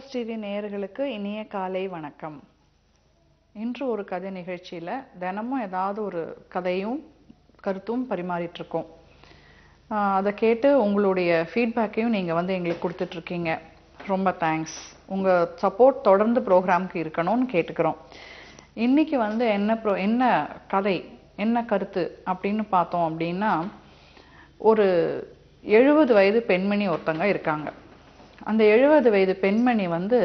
Madras TV நேயர்களுக்கு இனிய காலை வணக்கம் இன்று ஒரு கதை நிகழ்ச்சியில் தினமும் ஏதாவது ஒரு கதையும் கருத்தும் பரிமாறிட்டு இருக்கோம் ஆஹ் அதை கேட்டு உங்களுடைய ஃபீட்பேக்கையும் நீங்கள் வந்து எங்களுக்கு கொடுத்துட்ருக்கீங்க ரொம்ப தேங்க்ஸ் உங்கள் சப்போர்ட் தொடர்ந்து ப்ரோக்ராம்க்கு இருக்கணும்னு கேட்டுக்கிறோம் இன்னைக்கு வந்து என்ன ப்ரோ என்ன கதை என்ன கருத்து அப்படின்னு பார்த்தோம் அப்படின்னா ஒரு எழுபது வயது பெண்மணி ஒருத்தங்க இருக்காங்க அந்த எழுபது வயது பெண்மணி வந்து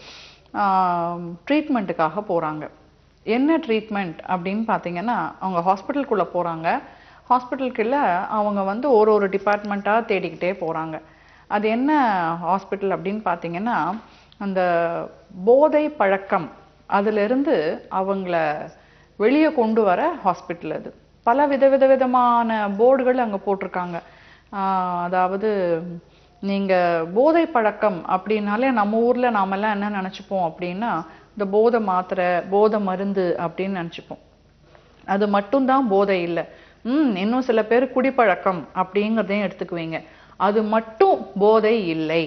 ட்ரீட்மெண்ட்டுக்காக போகிறாங்க என்ன ட்ரீட்மெண்ட் அப்படின்னு பார்த்தீங்கன்னா அவங்க ஹாஸ்பிட்டலுக்குள்ளே போகிறாங்க ஹாஸ்பிட்டலுக்குள்ள அவங்க வந்து ஒரு ஒரு டிபார்ட்மெண்ட்டாக தேடிக்கிட்டே போகிறாங்க அது என்ன ஹாஸ்பிட்டல் அப்படின்னு பார்த்தீங்கன்னா அந்த போதை பழக்கம் அதிலிருந்து அவங்கள வெளியே கொண்டு வர ஹாஸ்பிட்டல் அது பல வித வித விதமான போர்டுகள் அங்கே போட்டிருக்காங்க ஆஹ் அதாவது நீங்கள் போதை பழக்கம் அப்படின்னாலே நம்ம ஊரில் நாமெல்லாம் என்ன நினச்சிப்போம் அப்படின்னா இந்த போதை மாத்திரை போதை மருந்து அப்படின்னு நினச்சிப்போம் அது மட்டும்தான் போதை இல்லை ம் இன்னும் சில பேர் குடிப்பழக்கம் அப்படிங்கிறதையும் எடுத்துக்குவீங்க அது மட்டும் போதை இல்லை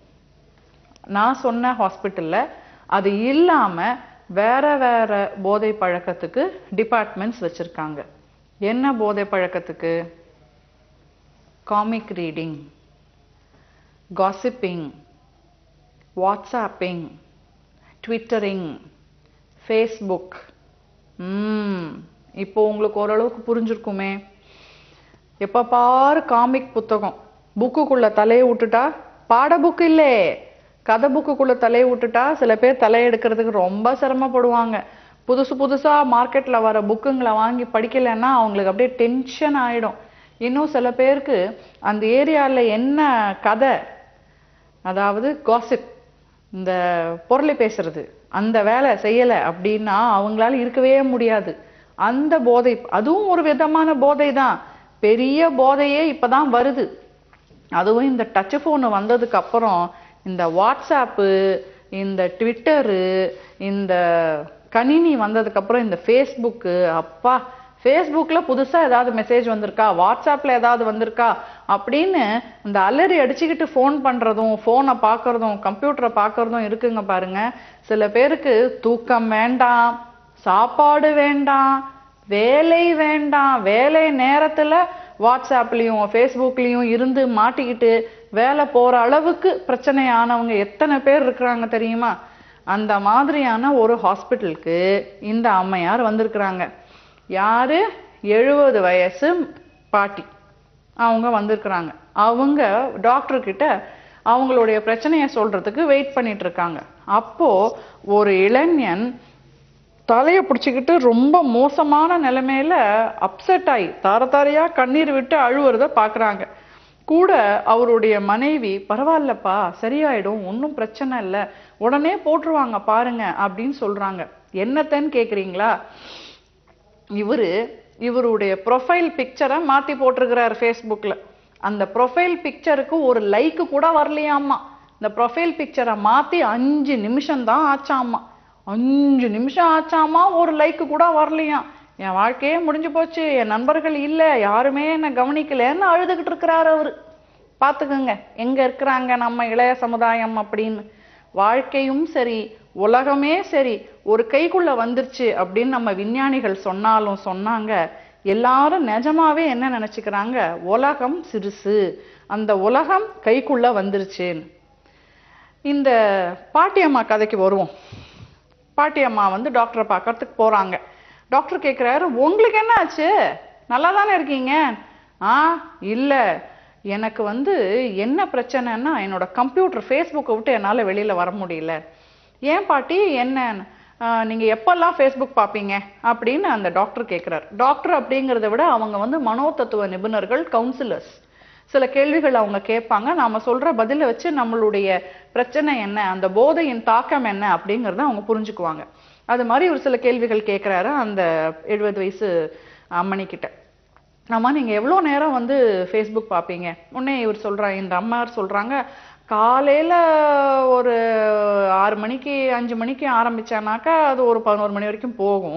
நான் சொன்ன ஹாஸ்பிட்டல்ல அது இல்லாம வேற வேற போதை பழக்கத்துக்கு டிபார்ட்மெண்ட்ஸ் வச்சிருக்காங்க என்ன போதை பழக்கத்துக்கு comic reading gossiping WhatsApping twittering Facebook ம் இப்போ உங்களுக்கு ஓரளவுக்கு புரிஞ்சிருக்குமே எப்போ பாரு காமிக் புத்தகம் புக்குக்குள்ள தலையை விட்டுட்டா பாட புக்கு இல்லே கதை புக்குக்குள்ள தலையை விட்டுட்டா சில பேர் தலையெடுக்கிறதுக்கு ரொம்ப சிரமப்படுவாங்க புதுசு புதுசா மார்க்கெட்ல வர புக்குங்களை வாங்கி படிக்கலைன்னா அவங்களுக்கு அப்படியே டென்ஷன் ஆயிடும் இன்னும் சில பேருக்கு அந்த ஏரியால என்ன கதை அதாவது காசிப் இந்த பொருளை பேசுறது அந்த வேலை செய்யல அப்படின்னா அவங்களால இருக்கவே முடியாது அந்த போதை அதுவும் ஒரு விதமான போதை தான் பெரிய போதையே இப்பதான் வருது அதுவும் இந்த டச் ஃபோனு வந்ததுக்கு அப்புறம் இந்த வாட்ஸ்அப்பு இந்த ட்விட்டரு இந்த கணினி வந்ததுக்கு அப்புறம் இந்த ஃபேஸ்புக்கு அப்பா ஃபேஸ்புக்கில் புதுசாக ஏதாவது மெசேஜ் வந்திருக்கா வாட்ஸ்அப்பில் ஏதாவது வந்திருக்கா அப்படின்னு இந்த அலறி அடிச்சுக்கிட்டு ஃபோன் பண்ணுறதும் ஃபோனை பார்க்கறதும் கம்ப்யூட்டரை பார்க்கறதும் இருக்குங்க பாருங்க சில பேருக்கு தூக்கம் வேண்டாம் சாப்பாடு வேண்டாம் வேலை வேண்டாம் வேலை நேரத்தில் வாட்ஸ்அப்லேயும் ஃபேஸ்புக்லேயும் இருந்து மாட்டிக்கிட்டு வேலை போகிற அளவுக்கு பிரச்சனையானவங்க எத்தனை பேர் இருக்கிறாங்க தெரியுமா அந்த மாதிரியான ஒரு ஹாஸ்பிட்டலுக்கு இந்த அம்மையார் வந்திருக்கிறாங்க யாரு எழுபது வயசு பாட்டி அவங்க வந்திருக்கிறாங்க அவங்க டாக்டர் கிட்ட அவங்களுடைய பிரச்சனையை சொல்றதுக்கு வெயிட் பண்ணிட்டு இருக்காங்க அப்போ ஒரு இளைஞன் தலையை பிடிச்சிக்கிட்டு ரொம்ப மோசமான நிலைமையில அப்செட் ஆகி தார தாரையா கண்ணீர் விட்டு அழுவுறத பாக்குறாங்க கூட அவருடைய மனைவி பரவாயில்லப்பா சரியாயிடும் ஒன்றும் பிரச்சனை இல்லை உடனே போட்டுருவாங்க பாருங்க அப்படின்னு சொல்றாங்க என்னத்தன்னு கேக்குறீங்களா இவரு இவருடைய ப்ரொஃபைல் பிக்சரை மாத்தி போட்டிருக்கிறார் ஃபேஸ்புக்ல அந்த ப்ரொஃபைல் பிக்சருக்கு ஒரு லைக்கு கூட வரலையாமா இந்த ப்ரொஃபைல் பிக்சரை மாத்தி அஞ்சு நிமிஷம் தான் ஆச்சாமா அஞ்சு நிமிஷம் ஆச்சாமா ஒரு லைக்கு கூட வரலையாம் என் வாழ்க்கையே முடிஞ்சு போச்சு என் நண்பர்கள் இல்ல யாருமே என்னை கவனிக்கலன்னு அழுதுகிட்டு இருக்கிறாரு அவரு பாத்துக்கோங்க எங்க இருக்கிறாங்க நம்ம இளைய சமுதாயம் அப்படின்னு வாழ்க்கையும் சரி உலகமே சரி ஒரு கைக்குள்ள வந்துருச்சு அப்படின்னு நம்ம விஞ்ஞானிகள் சொன்னாலும் சொன்னாங்க எல்லாரும் நிஜமாவே என்ன நினைச்சுக்கிறாங்க உலகம் சிறுசு அந்த உலகம் கைக்குள்ள வந்துருச்சுன்னு இந்த பாட்டியம்மா கதைக்கு வருவோம் பாட்டியம்மா வந்து டாக்டரை பார்க்கறதுக்கு போறாங்க டாக்டர் கேட்குறாரு உங்களுக்கு என்ன ஆச்சு நல்லா தானே இருக்கீங்க ஆ இல்லை எனக்கு வந்து என்ன பிரச்சனைன்னா என்னோட கம்ப்யூட்டர் ஃபேஸ்புக்கை விட்டு என்னால் வெளியில் வர முடியல ஏன் பாட்டி என்ன நீங்கள் எப்பெல்லாம் ஃபேஸ்புக் பார்ப்பீங்க அப்படின்னு அந்த டாக்டர் கேட்குறாரு டாக்டர் அப்படிங்கிறத விட அவங்க வந்து மனோதத்துவ நிபுணர்கள் கவுன்சிலர்ஸ் சில கேள்விகள் அவங்க கேட்பாங்க நாம சொல்ற பதிலை வச்சு நம்மளுடைய பிரச்சனை என்ன அந்த போதையின் தாக்கம் என்ன அப்படிங்கறத அவங்க புரிஞ்சுக்குவாங்க அது மாதிரி ஒரு சில கேள்விகள் கேட்குறாரு அந்த எழுபது வயசு அம்மணி கிட்ட ஆமா நீங்க எவ்வளோ நேரம் வந்து ஃபேஸ்புக் பார்ப்பீங்க உடனே இவர் சொல்றா இந்த அம்மார் சொல்றாங்க காலையில ஒரு ஆறு மணிக்கு அஞ்சு மணிக்கு ஆரம்பிச்சானாக்கா அது ஒரு பதினோரு மணி வரைக்கும் போகும்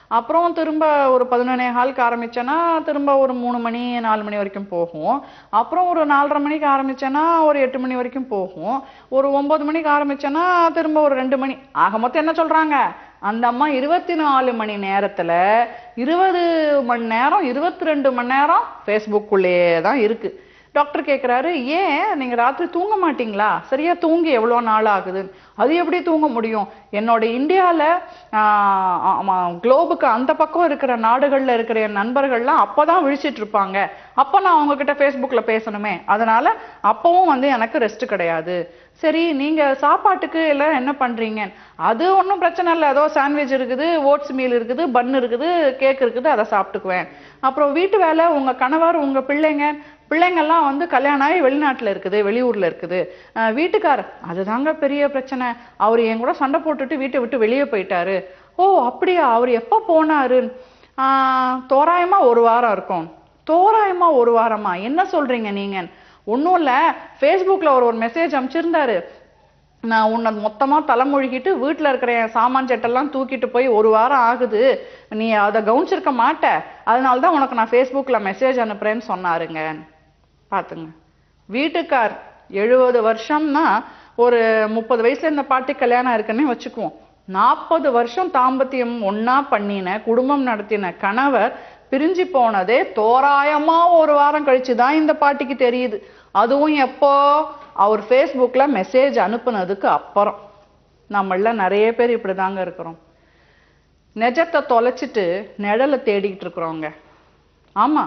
அப்புறம் திரும்ப ஒரு பதினொன்னே காலுக்கு ஆரம்பிச்சேன்னா திரும்ப ஒரு மூணு மணி நாலு மணி வரைக்கும் போகும் அப்புறம் ஒரு நாலரை மணிக்கு ஆரம்பிச்சேன்னா ஒரு எட்டு மணி வரைக்கும் போகும் ஒரு ஒன்பது மணிக்கு ஆரம்பிச்சேன்னா திரும்ப ஒரு ரெண்டு மணி ஆக மொத்தம் என்ன சொல்றாங்க அந்த அம்மா இருபத்தி நாலு மணி நேரத்துல இருபது மணி நேரம் இருபத்தி ரெண்டு மணி நேரம் ஃபேஸ்புக்குள்ளேயே தான் இருக்கு டாக்டர் கேக்குறாரு ஏன் நீங்க ராத்திரி தூங்க மாட்டீங்களா சரியா தூங்கி எவ்வளவு நாள் ஆகுது அது எப்படி தூங்க முடியும் என்னோட இந்தியால ஆஹ் ஆமா குளோபுக்கு அந்த பக்கம் இருக்கிற நாடுகள்ல இருக்கிற என் நண்பர்கள்லாம் அப்பதான் விழிச்சிட்டு இருப்பாங்க அப்ப நான் அவங்க கிட்ட ஃபேஸ்புக்ல பேசணுமே அதனால அப்பவும் வந்து எனக்கு ரெஸ்ட் கிடையாது சரி நீங்க சாப்பாட்டுக்கு எல்லாம் என்ன பண்றீங்க அது ஒன்றும் பிரச்சனை இல்லை ஏதோ சாண்ட்விச் இருக்குது ஓட்ஸ் மீல் இருக்குது பன் இருக்குது கேக் இருக்குது அதை சாப்பிட்டுக்குவேன் அப்புறம் வீட்டு வேலை உங்க கணவர் உங்க பிள்ளைங்க பிள்ளைங்கெல்லாம் வந்து கல்யாணம் ஆகி வெளிநாட்டுல இருக்குது வெளியூர்ல இருக்குது அஹ் வீட்டுக்காரர் அதுதாங்க பெரிய பிரச்சனை அவர் என் கூட சண்டை போட்டுட்டு வீட்டை விட்டு வெளியே போயிட்டாரு ஓ அப்படியா அவர் எப்ப போனாரு ஆஹ் தோராயமா ஒரு வாரம் இருக்கும் தோராயமா ஒரு வாரமா என்ன சொல்றீங்க நீங்க ஒன்றும் இல்ல ஃபேஸ்புக்ல ஒரு ஒரு மெசேஜ் அனுப்பிச்சிருந்தாரு நான் உன்னை மொத்தமா தலைமொழிகிட்டு வீட்டுல இருக்கிற என் சாமான் செட்டெல்லாம் தூக்கிட்டு போய் ஒரு வாரம் ஆகுது நீ அதை கவனிச்சிருக்க மாட்ட அதனால தான் உனக்கு நான் ஃபேஸ்புக்ல மெசேஜ் அனுப்புறேன்னு சொன்னாருங்க பாத்துங்க வீட்டுக்கார் எழுபது வருஷம்னா ஒரு முப்பது வயசுல இந்த பாட்டி கல்யாணம் இருக்குன்னு வச்சுக்குவோம் நாற்பது வருஷம் தாம்பத்தியம் ஒண்ணா பண்ணின குடும்பம் நடத்தின கணவர் பிரிஞ்சு போனதே தோராயமா ஒரு வாரம் கழிச்சு தான் இந்த பாட்டிக்கு தெரியுது அதுவும் எப்போ அவர் ஃபேஸ்புக்ல மெசேஜ் அனுப்புனதுக்கு அப்புறம் நம்மள நிறைய பேர் இப்படிதாங்க இருக்கிறோம் நிஜத்தை தொலைச்சிட்டு நிழலை தேடிக்கிட்டு இருக்கிறோங்க ஆமா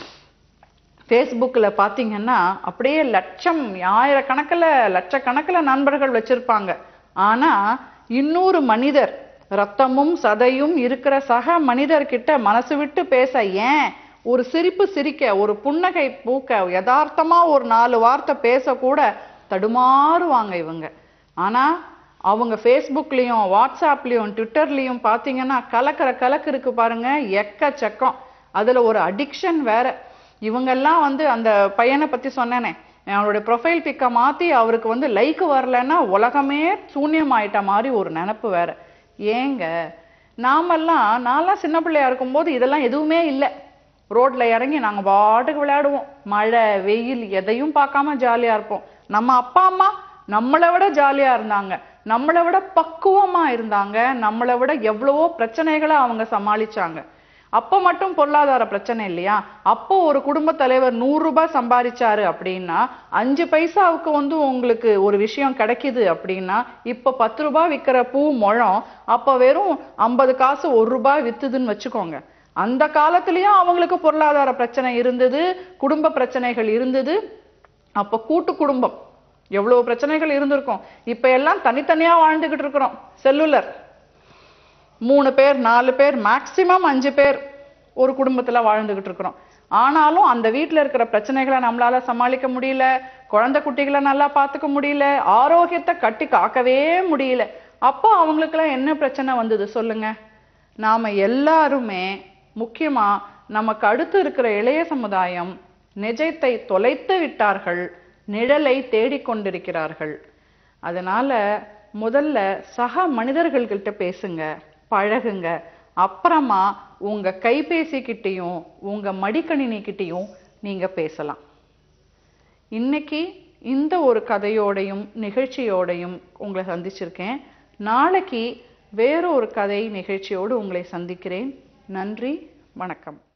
ஃபேஸ்புக்கில் பார்த்தீங்கன்னா அப்படியே லட்சம் ஆயிரக்கணக்கில் லட்சக்கணக்கில் நண்பர்கள் வச்சிருப்பாங்க ஆனா இன்னொரு மனிதர் ரத்தமும் சதையும் இருக்கிற சக மனிதர்கிட்ட மனசு விட்டு பேச ஏன் ஒரு சிரிப்பு சிரிக்க ஒரு புன்னகை பூக்க யதார்த்தமா ஒரு நாலு வார்த்தை பேச கூட தடுமாறுவாங்க இவங்க ஆனா அவங்க ஃபேஸ்புக்லயும் வாட்ஸ்அப்லயும் ட்விட்டர்லயும் பாத்தீங்கன்னா கலக்கிற கலக்கு இருக்கு பாருங்க எக்கச்சக்கம் அதுல ஒரு அடிக்ஷன் வேற இவங்கெல்லாம் வந்து அந்த பையனை பத்தி சொன்னேனே அவருடைய ப்ரொஃபைல் பிக்கை மாத்தி அவருக்கு வந்து லைக் வரலைன்னா உலகமே சூன்யமாயிட்ட மாதிரி ஒரு நினப்பு வேற ஏங்க நாமெல்லாம் நான்லாம் சின்ன பிள்ளையா இருக்கும்போது இதெல்லாம் எதுவுமே இல்லை ரோட்ல இறங்கி நாங்க பாட்டுக்கு விளையாடுவோம் மழை வெயில் எதையும் பார்க்காம ஜாலியா இருப்போம் நம்ம அப்பா அம்மா நம்மளை விட ஜாலியா இருந்தாங்க நம்மளை விட பக்குவமா இருந்தாங்க நம்மளை விட எவ்வளவோ பிரச்சனைகளை அவங்க சமாளிச்சாங்க அப்ப மட்டும் பொருளாதார பிரச்சனை இல்லையா அப்போ ஒரு குடும்ப தலைவர் நூறு ரூபாய் சம்பாதிச்சாரு அப்படின்னா அஞ்சு பைசாவுக்கு வந்து உங்களுக்கு ஒரு விஷயம் கிடைக்குது அப்படின்னா இப்ப பத்து ரூபாய் விக்கிற பூ முழம் அப்ப வெறும் ஐம்பது காசு ஒரு ரூபாய் வித்துதுன்னு வச்சுக்கோங்க அந்த காலத்திலயும் அவங்களுக்கு பொருளாதார பிரச்சனை இருந்தது குடும்ப பிரச்சனைகள் இருந்தது அப்ப கூட்டு குடும்பம் எவ்வளவு பிரச்சனைகள் இருந்திருக்கும் இப்ப எல்லாம் தனித்தனியா வாழ்ந்துகிட்டு இருக்கிறோம் செல்லுலர் மூணு பேர் நாலு பேர் மேக்சிமம் அஞ்சு பேர் ஒரு குடும்பத்துல வாழ்ந்துகிட்டு இருக்கிறோம் ஆனாலும் அந்த வீட்ல இருக்கிற பிரச்சனைகளை நம்மளால சமாளிக்க முடியல குழந்தை குட்டிகளை நல்லா பார்த்துக்க முடியல ஆரோக்கியத்தை கட்டி காக்கவே முடியல அப்போ அவங்களுக்கெல்லாம் என்ன பிரச்சனை வந்தது சொல்லுங்க நாம எல்லாருமே முக்கியமா நமக்கு அடுத்து இருக்கிற இளைய சமுதாயம் நிஜத்தை தொலைத்து விட்டார்கள் நிழலை தேடிக்கொண்டிருக்கிறார்கள் அதனால முதல்ல சக மனிதர்கள்கிட்ட பேசுங்க பழகுங்க அப்புறமா உங்க கைபேசிக்கிட்டேயும் உங்க மடிக்கணினிக்கிட்டேயும் நீங்க பேசலாம் இன்னைக்கு இந்த ஒரு கதையோடையும் நிகழ்ச்சியோடையும் உங்களை சந்திச்சிருக்கேன் நாளைக்கு வேற ஒரு கதை நிகழ்ச்சியோடு உங்களை சந்திக்கிறேன் நன்றி வணக்கம்